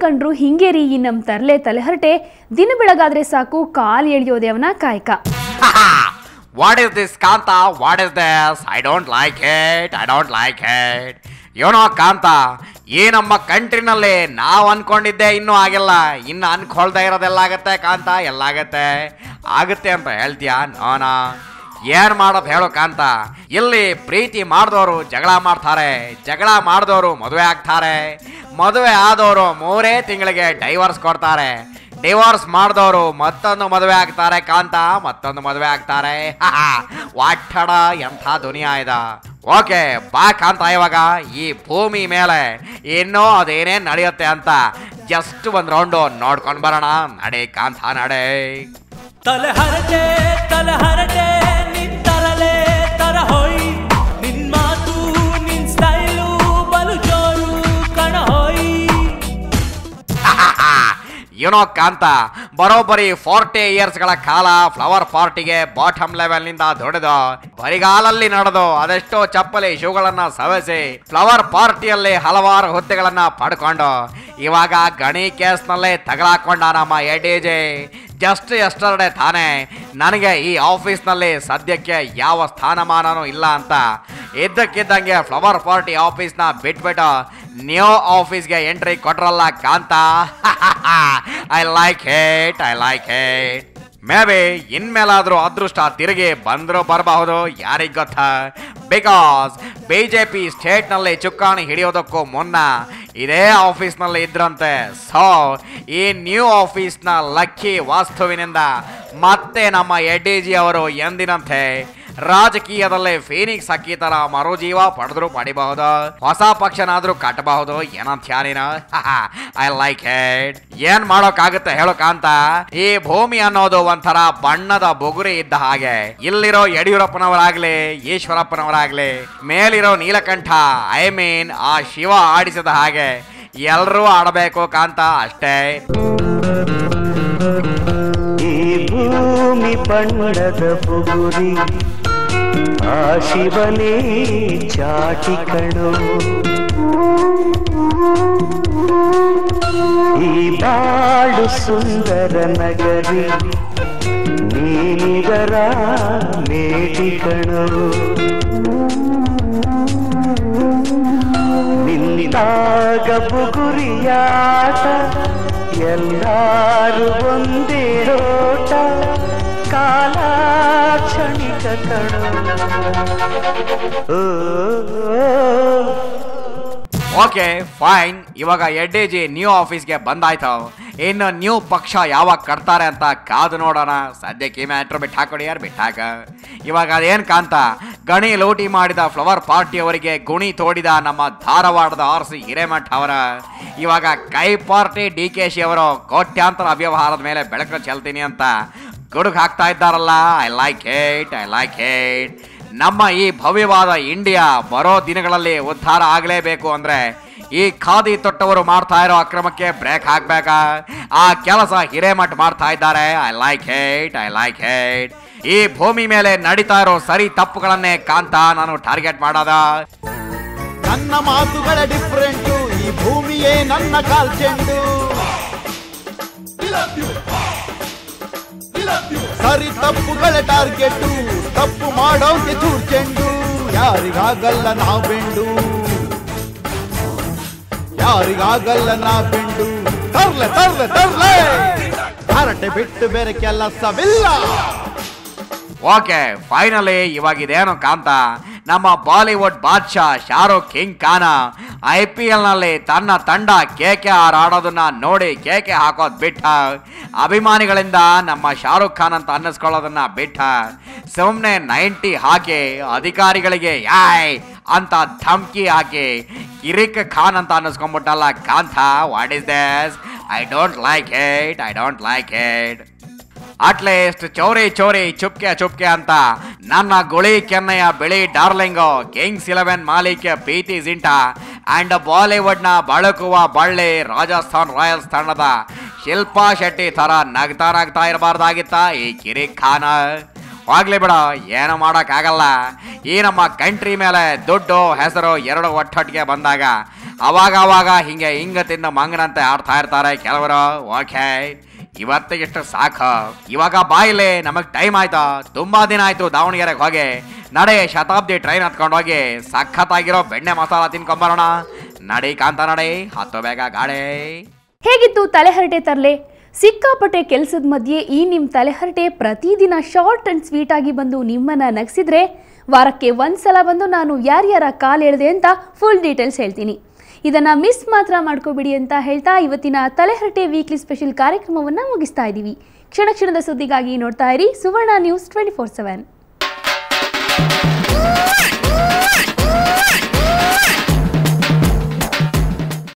ಕಂಡ್ರು ಹಿಂಗೆ ರೀ ಈ ನಮ್ಮ ತರಲೆ ತಲೆಹರಟೆ ದಿನ ಬೆಳಗಾದ್ರೆ ಸಾಕು ಕಾಲ್ ಎಳಿಯೋದೆ ಅವನ ಕಾಯಕ what is this Kantha what is this I don't like it I don't like it ಏನೋ ಕಾಂತ ಈ ನಮ್ಮ ಕಂಟ್ರಿನಲ್ಲಿ ನಾವು ಅನ್ಕೊಂಡಿದ್ದೆ ಇನ್ನೂ ಆಗಿಲ್ಲ ಇನ್ನು ಅನ್ಕೊಳ್ತಾ ಇರೋದೆಲ್ಲ ಆಗತ್ತೆ ಕಾಂತ ಎಲ್ಲ ಆಗತ್ತೆ ಆಗುತ್ತೆ ಅಂತ ಹೇಳ್ತೀಯಾ ನೋನಾ ಏನ್ ಮಾಡೋದು ಹೇಳು ಕಾಂತ ಇಲ್ಲಿ ಪ್ರೀತಿ ಮಾಡಿದವರು ಜಗಳ ಮಾಡ್ತಾರೆ ಜಗಳ ಮಾಡಿದವರು ಮದುವೆ ಆಗ್ತಾರೆ ಮದುವೆ ಆದವರು ಮೂರೇ ತಿಂಗಳಿಗೆ ಡೈವರ್ಸ್ ಕೊಡ್ತಾರೆ ಡಿವೋರ್ಸ್ ಮಾಡಿದವರು ಮತ್ತೊಂದು ಮದುವೆ ಆಗ್ತಾರೆ ಕಾಂತ ಮತ್ತೊಂದು ಮದುವೆ ಆಗ್ತಾರೆ ವಾಠಡ ಎಂಥ ದುನಿಯಾ ಇದ ಓಕೆ ಬಾ ಕಾಂತ ಇವಾಗ ಈ ಭೂಮಿ ಮೇಲೆ ಇನ್ನೂ ಅದೇನೇನ್ ನಡೆಯುತ್ತೆ ಅಂತ ಜಸ್ಟ್ ಒಂದ್ ರೌಂಡು ನೋಡ್ಕೊಂಡ್ ಬರೋಣ ನಡೆ ಕಾಂತ ನಡೆ ತಲೆ ಹರಟೆ ತಲೆ ಹರಟೆ ನಿನ್ ತರಲೆ ತರ ಹೋಯ್ ನಿನ್ ಮಾತು ನಿನ್ ಸ್ಟೈಲು ಬಲು ಜೋರು ಕಣ ಹೋಯ್ ಏನೋ ಕಾಂತ ಬರೋಬ್ಬರಿ ಫಾರ್ಟಿ ಇಯರ್ಸ್ಗಳ ಕಾಲ ಫ್ಲವರ್ ಪಾರ್ಟಿಗೆ ಬಾಟಮ್ ಲೆವೆಲ್ನಿಂದ ದುಡಿದು ಬರಿಗಾಲಲ್ಲಿ ನಡೆದು ಅದೆಷ್ಟೋ ಚಪ್ಪಲಿ ಶೂಗಳನ್ನ ಸವೆಸಿ ಫ್ಲವರ್ ಪಾರ್ಟಿಯಲ್ಲಿ ಹಲವಾರು ಹುದ್ದೆಗಳನ್ನ ಪಡ್ಕೊಂಡು ಇವಾಗ ಗಣಿ ಕೇಸ್ನಲ್ಲೇ ತಗಲಾಕೊಂಡ ನಮ್ಮ ಎಡಿಜೆ ಜಸ್ಟ್ ಎಸ್ಟರ್ಡೆ ತಾನೇ ನನಗೆ ಈ ಆಫೀಸ್ನಲ್ಲಿ ಸದ್ಯಕ್ಕೆ ಯಾವ ಸ್ಥಾನಮಾನನೂ ಇಲ್ಲ ಅಂತ ಇದ್ದಕ್ಕಿದ್ದಂಗೆ ಫ್ಲವರ್ ಪಾರ್ಟಿ ಆಫೀಸ್ನ ಬಿಟ್ಬಿಟ್ಟು ನ್ಯೂ ಆಫೀಸ್ಗೆ ಎಂಟ್ರಿ ಕೊಟ್ರಲ್ಲ Kantha I like hate I like hate may be ಇನ್ಮೇಲಾದ್ರೂ ಅದೃಷ್ಟ ತಿರುಗಿ ಬಂದ್ರು ಬರಬಹುದು ಯಾರಿಗ್ ಗೊತ್ತಾ ಬಿಕಾಸ್ ಬಿ ಜೆ ಪಿ ಸ್ಟೇಟ್ನಲ್ಲಿ ಚುಕ್ಕಾಣಿ ಹಿಡಿಯೋದಕ್ಕೂ ಮುನ್ನ ಇದೇ ಆಫೀಸ್ನಲ್ಲಿ ಇದ್ರಂತೆ ಸೊ ಈ ನ್ಯೂ ಆಫೀಸ್ನ ಲಕ್ಕಿ ವಾಸ್ತುವಿನಿಂದ ಮತ್ತೆ ನಮ್ಮ ಎಡ್ಡಿ ಜಿ ಅವರು ಎಂದಿನಂತೆ ರಾಜಕೀಯದಲ್ಲೇ ಫೀನಿಕ್ಸ್ ಅಕ್ಕಿ ತರ ಮರುಜೀವ ಪಡೆದ್ರು ಪಡಿಬಹುದು ಹೊಸ ಪಕ್ಷನಾದ್ರೂ ಕಟ್ಟಬಹುದು ಏನಂತ ನೀನು ಐ ಲೈಕ್ ಇಟ್ ಏನ್ ಮಾಡೋಕ್ಕಾಗುತ್ತೆ ಹೇಳು ಕಾಂತ ಈ ಭೂಮಿ ಅನ್ನೋದು ಒಂಥರ ಬಣ್ಣದ ಬುಗುರಿ ಇದ್ದ ಹಾಗೆ ಇಲ್ಲಿರೋ ಯಡಿಯೂರಪ್ಪನವರಾಗ್ಲಿ ಈಶ್ವರಪ್ಪನವರಾಗ್ಲಿ ಮೇಲಿರೋ ನೀಲಕಂಠ ಐ ಮೀನ್ ಆ ಶಿವ ಆಡಿಸಿದ ಹಾಗೆ ಎಲ್ರೂ ಆಡಬೇಕು ಕಾಂತ ಅಷ್ಟೇ ಈ ಭೂಮಿ ಬಣ್ಣದ ಬುಗುರಿ ಆ ಶಿವನೇ ಚಾಟಿ ಕಣೋ ಈ ಬಾಳು ಸುಂದರ ನಗರಿ ನೀನಿದರ ಮೇಟಿ ಕಣೋ ನಿಂತಾಗ ಬುಗುರಿಯಾಟ ಎಲ್ಲಾರು ಒಂದೇ ಓಟ ಕಾಲ ಕ್ಷಣಿಕ ಕಣೋ ಓ, ಓ, ಓ. ಓಕೆ ಫೈನ್ ಇವಾಗ ಎಡ್ಡಿ ಜಿ ನ್ಯೂ ಆಫೀಸ್ಗೆ ಬಂದಾಯ್ತು ಇನ್ನು ನ್ಯೂ ಪಕ್ಷ ಯಾವಾಗ ಕಟ್ತಾರೆ ಅಂತ ಕಾದು ನೋಡೋಣ ಸದ್ಯಕ್ಕೆ ಈ ಮ್ಯಾಟ್ರ್ ಬಿಟ್ಟು ಹಾಕೊಡಿ ಯಾರು ಬಿಟ್ಟು ಹಾಕ ಇವಾಗ ಅದೇನ್ ಕಾಂತ ಗಣಿ ಲೂಟಿ ಮಾಡಿದ ಫ್ಲವರ್ ಪಾರ್ಟಿ ಅವರಿಗೆ ಗುಣಿ ತೋಡಿದ ನಮ್ಮ ಧಾರವಾಡದ ಆರ್ ಸಿ ಹಿರೇಮಠ ಅವರ ಇವಾಗ ಕೈ ಪಾರ್ಟಿ ಡಿ ಕೆ ಶಿ ಅವರು ಕೋಟ್ಯಾಂತರ ಅವ್ಯವಹಾರದ ಮೇಲೆ ಬೆಳಕು ಚೆಲ್ತೀನಿ ಅಂತ ಗುಡುಗ್ ಹಾಕ್ತಾ ಇದ್ದಾರಲ್ಲ I like hate I like hate ನಮ್ಮ ಈ ಭವ್ಯವಾದ ಇಂಡಿಯಾ ಬರೋ ದಿನಗಳಲ್ಲಿ ಉದ್ಧಾರ ಆಗಲೇಬೇಕು ಅಂದ್ರೆ ಈ ಖಾದಿ ತೊಟ್ಟವರು ಮಾಡ್ತಾ ಇರೋ ಅಕ್ರಮಕ್ಕೆ ಬ್ರೇಕ್ ಹಾಕ್ಬೇಕಾ ಆ ಕೆಲಸ ಹಿರೇಮಠ್ ಮಾಡ್ತಾ ಇದ್ದಾರೆ I like hate I like hate ಈ ಭೂಮಿ ಮೇಲೆ ನಡೀತಾ ಇರೋ ಸರಿ ತಪ್ಪುಗಳನ್ನೇ ಕಾಂತ ನಾನು ಟಾರ್ಗೆಟ್ ಮಾಡೋದ ನನ್ನ ಮಾತುಗಳ ಡಿಫ್ರೆಂಟು ಈ ಭೂಮಿಯೇ ನನ್ನ ಕಾಲ್ ಚೆಂಡು ಸರಿ ತಪ್ಪುಗಳ ಟಾರ್ಗೆಟ್ ತಪ್ಪು ಮಾಡೋಕೆ ಚೂರ್ ಚೆಂಡು ಯಾರಿಗಾಗಲ್ಲ ನಾವು ಬೆಂಡು ಯಾರಿಗಾಗಲ್ಲ ನಾ ಬೆಂಡು ತರ್ಲೆ ತರ್ಲೆ ತರ್ಲೆ ಹರಟೆ ಬಿಟ್ಟು ಬೇರೆ ಕೆಲಸವಿಲ್ಲ ಓಕೆ ಫೈನಲಿ ಇವಾಗ ಇದೇನು ಕಾಂತ ನಮ್ಮ ಬಾಲಿವುಡ್ ಬಾದ್ಶಾ Shahrukh king Khan I P L ನಲ್ಲಿ ತನ್ನ ತಂಡ ಕೇಕೆ ಆರ್ ಆಡೋದನ್ನ ನೋಡಿ ಕೇಕೆ ಹಾಕೋದ್ ಬಿಟ್ಟ ಅಭಿಮಾನಿಗಳಿಂದ ನಮ್ಮ ಶಾರುಖ್ ಖಾನ್ ಅಂತ ಅನ್ನಿಸ್ಕೊಳ್ಳೋದನ್ನ ಬಿಟ್ಟ ಸುಮ್ಮನೆ ನೈಂಟಿ ಹಾಕಿ ಅಧಿಕಾರಿಗಳಿಗೆ ಯಾಯ್ ಅಂತ ಧಮ್ಕಿ ಹಾಕಿ ಕಿರಿಕ್ ಖಾನ್ ಅಂತ ಅನ್ನಿಸ್ಕೊಂಡ್ಬಿಟ್ಟಲ್ಲ Kantha what is this I don't like it I don't like it at least Chori Chori Chupke Chupke ಅಂತ ನನ್ನ ಗುಳಿ ಕೆನ್ನೆಯ ಬಿಳಿ ಡಾರ್ಲಿಂಗು ಕಿಂಗ್ಸ್ ಇಲೆವೆನ್ ಮಾಲೀಕ ಪ್ರೀತಿ ಜಿಂಟಾ ಅಂಡ್ ಬಾಲಿವುಡ್ನ ಬಳುಕುವ ಬಳ್ಳಿ ರಾಜಸ್ಥಾನ್ ರಾಯಲ್ಸ್ ತಂಡದ ಶಿಲ್ಪಾ ಶೆಟ್ಟಿ ತರ ನಗ್ತಾ ನಗ್ತಾ ಇರಬಾರ್ದಾಗಿತ್ತ ಈ ಕಿರಿಕ್ ಖಾನ ಹೋಗ್ಲಿ ಬಿಡ ಏನು ಮಾಡೋಕ್ಕಾಗಲ್ಲ ಈ ನಮ್ಮ ಕಂಟ್ರಿ ಮೇಲೆ ದುಡ್ಡು ಹೆಸರು ಎರಡು ಒಟ್ಟೊಟ್ಟಿಗೆ ಬಂದಾಗ ಅವಾಗ ಅವಾಗ ಹಿಂಗೆ ಹಿಂಗ ತಿಂದು ಮಂಗನಂತೆ ಆಡ್ತಾ ಇರ್ತಾರೆ ಕೆಲವರು ಓಕೆ ಇವತ್ತಿಗಿಷ್ಟು ಸಾಕು ಇವಾಗ ಬಾಯಿಲೆ ನಮಗ್ ಟೈಮ್ ಆಯ್ತಾ ತುಂಬಾ ದಿನ ಆಯ್ತು ದಾವಣಗೆರೆಗೆ ಹೋಗಿ ನಡೆ ಶತಾಬ್ದಿ ಟ್ರೈನ್ ಹತ್ಕೊಂಡು ಹೋಗಿ ಸಖತ್ತಾಗಿರೋ ಬೆಣ್ಣೆ ಮಸಾಲ ತಿನ್ಕೊಂಬರೋಣ ನಡಿ ಕಾಂತ ನಡಿ ಹತ್ತು ಬೇಗ ಗಾಡಿ ಹೇಗಿತ್ತು ತಲೆಹರಟೆ ತರಲೆ ಸಿಕ್ಕಾಪಟ್ಟೆ ಕೆಲಸದ ಮಧ್ಯೆ ಈ ನಿಮ್ಮ ತಲೆಹರಟೆ ಪ್ರತಿದಿನ ಶಾರ್ಟ್ ಆ್ಯಂಡ್ ಸ್ವೀಟ್ ಆಗಿ ಬಂದು ನಿಮ್ಮನ್ನ ನಗಿಸಿದ್ರೆ ವಾರಕ್ಕೆ ಒಂದ್ಸಲ ಬಂದು ನಾನು ಯಾರ್ಯಾರ ಕಾಲ್ ಎಳೆದೆ ಅಂತ ಫುಲ್ ಡೀಟೇಲ್ಸ್ ಹೇಳ್ತೀನಿ ಇದನ್ನ ಮಿಸ್ ಮಾತ್ರ ಮಾಡ್ಕೋಬಿಡಿ ಅಂತ ಹೇಳ್ತಾ ಇವತ್ತಿನ ತಲೆಹರಟೆ ವೀಕ್ಲಿ ಸ್ಪೆಷಲ್ ಕಾರ್ಯಕ್ರಮವನ್ನು ಮುಗಿಸ್ತಾ ಇದ್ದೀವಿ ಕ್ಷಣ ಕ್ಷಣದ ಸುದ್ದಿಗಾಗಿ ನೋಡ್ತಾ ಇರಿ Suvarna news twenty four seven